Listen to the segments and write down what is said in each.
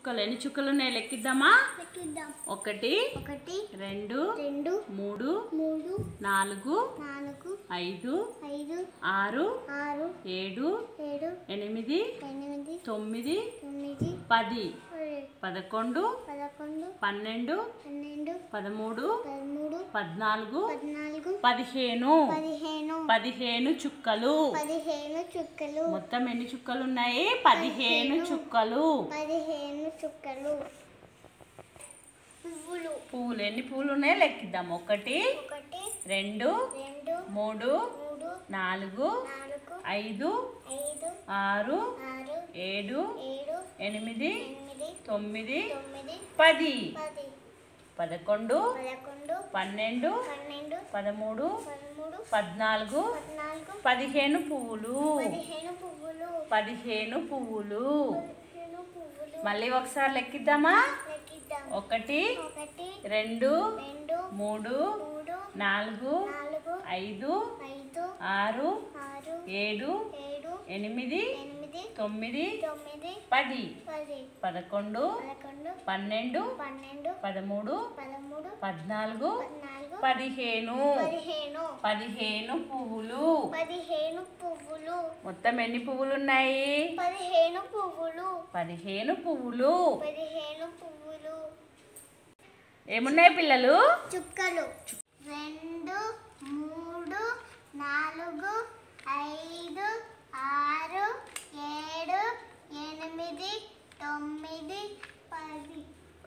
చుక్కలు ఎన్ని చుక్కలు ఉన్నాయి లెక్కిద్దామా లెక్కిద్దాం ఒకటి ఒకటి రెండు రెండు మూడు మూడు నాలుగు నాలుగు ఐదు ఐదు ఆరు ఆరు ఏడు ఏడు ఎనిమిది ఎనిమిది తొమ్మిది తొమ్మిది పది పది, పదకొండు పదకొండు పన్నెండు పన్నెండు పదమూడు పదమూడు పద్నాలుగు పద్నాలుగు పదిహేను పదిహేను పదిహేను చుక్కలు పదిహేను చుక్కలు మొత్తం ఎన్ని చుక్కలు ఉన్నాయి పదిహేను చుక్కలు పదిహేను చుక్కలు పువ్వులు పువ్వులు ఎన్ని పువ్వులు ఉన్నాయో లెక్కిద్దాం ఒకటి ఒకటి రెండు రెండు మూడు మూడు నాలుగు నాలుగు ఐదు ఐదు ఆరు ఆరు ఏడు ఏడు ఎనిమిది ఎనిమిది తొమ్మిది తొమ్మిది పది పది పదకొండు పదకొండు పన్నెండు పన్నెండు పదమూడు పదమూడు పద్నాలుగు పద్నాలుగు పదిహేను పువ్వులు పదిహేను పువ్వులు పదిహేను పువ్వులు పదిహేను పువ్వులు మళ్ళీ ఒకసారి లెక్కిద్దామా లెక్కిద్దాం ఒకటి ఒకటి రెండు రెండు మూడు మూడు నాలుగు నాలుగు ఐదు ఐదు ఆరు ఆరు ఏడు ఏడు ఎనిమిది ఎనిమిది తొమ్మిది తొమ్మిది పది పది పదకొండు పదకొండు పన్నెండు పన్నెండు పదమూడు పదమూడు పద్నాలుగు పద్నాలుగు పదిహేను పదిహేను పదిహేను పువ్వులు పదిహేను పువ్వులు మొత్తం ఎన్ని పువ్వులు ఉన్నాయి పదిహేను పువ్వులు పదిహేను పువ్వులు పదిహేను పువ్వులు ఏమున్నాయి పిల్లలు చుక్కలు రెండు మూడు నాలుగు ఐదు ఆరు ఏడు ఎనిమిది తొమ్మిది పది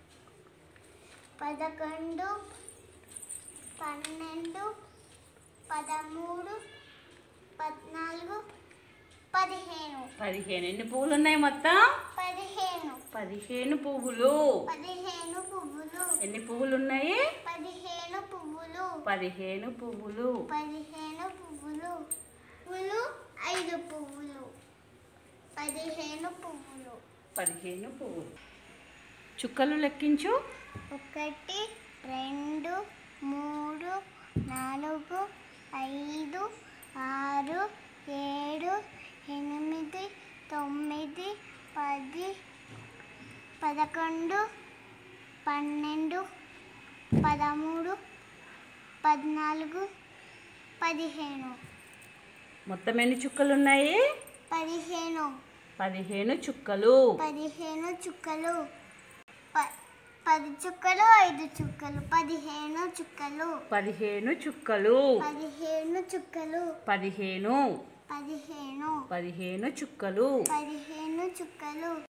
పదకొండు పన్నెండు పదమూడు పద్నాలుగు పదిహేను పదిహేను ఎన్ని పువ్వులు ఉన్నాయి మొత్తం పదిహేను పదిహేను పువ్వులు పదిహేను పువ్వులు ఎన్ని పువ్వులు ఉన్నాయి పదిహేను పువ్వులు పదిహేను పువ్వులు పదిహేను పువ్వులు పువ్వులు ఐదు పువ్వులు పదిహేను పువ్వులు పదిహేను పువ్వులు చుక్కలు లెక్కించు ఒకటి రెండు మూడు నాలుగు ఐదు ఆరు ఏడు ఎనిమిది తొమ్మిది పది పదకొండు పన్నెండు పదమూడు పద్నాలుగు పదిహేను మొత్తం ఎన్ని చుక్కలు ఉన్నాయి పదిహేను పదిహేను చుక్కలు పదిహేను చుక్కలు ప- పది చుక్కలు ఐదు చుక్కలు పదిహేను చుక్కలు పదిహేను చుక్కలు పదిహేను చుక్కలు పదిహేను పదిహేను పదిహేను చుక్కలు పదిహేను చుక్కలు